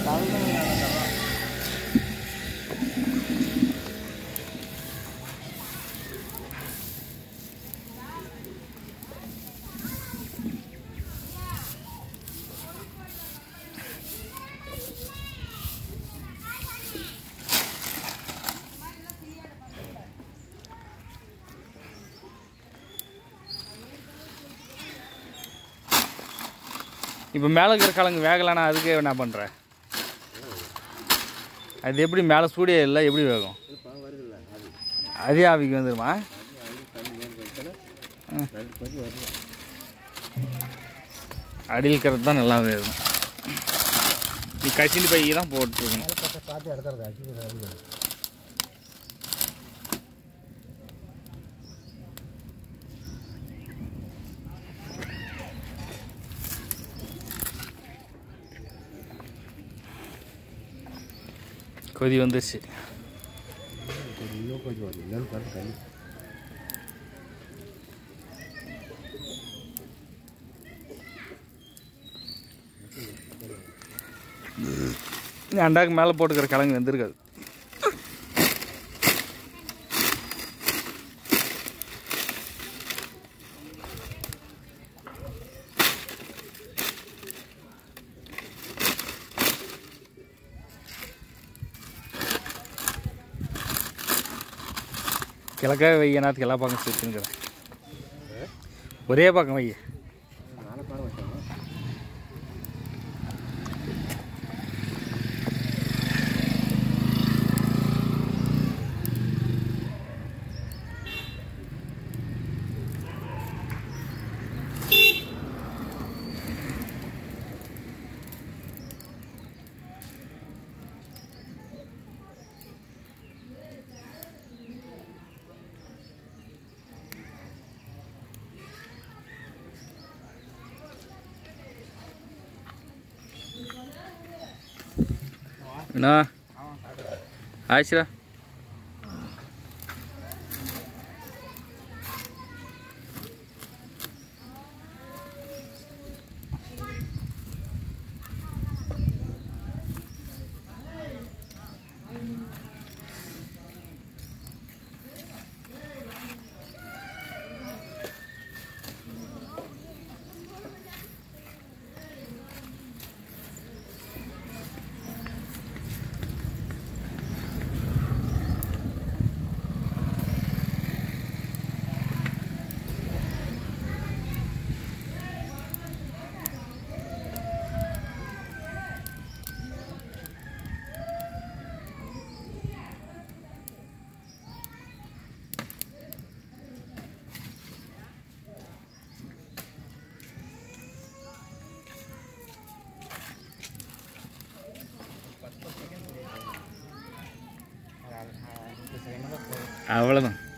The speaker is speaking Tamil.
இப்போ மேலே இருக்கிற கிழங்கு வேகலைன்னா அதுக்கு என்ன பண்ணுற அது எப்படி மேலே சூடியே இல்லை எப்படி வேகும் அதே ஆவிக்கு வந்துருமா அடியில் இருக்கிறது தான் நல்லா வேகும் நீ கசிலி பை தான் போட்டுருக்கணும் பார்த்து எடுத்துறது அடிக்கிறது கொதி வந்துருச்சு இன்னும் கொஞ்சம் வரும் இல்லைன்னு பார்த்து தண்ணி இந்த அண்டாக்கு மேலே போட்டுக்கிற கிழங்கு வெந்திருக்காது கிழக்காக வை நாத்துக்கு எல்லா பக்கம் சேர்த்துங்கிறேன் ஒரே பக்கம் வை நாளை பாடம் வச்சாங்க என்ன ஆயிடுச்சுடா அவ்வளோதான்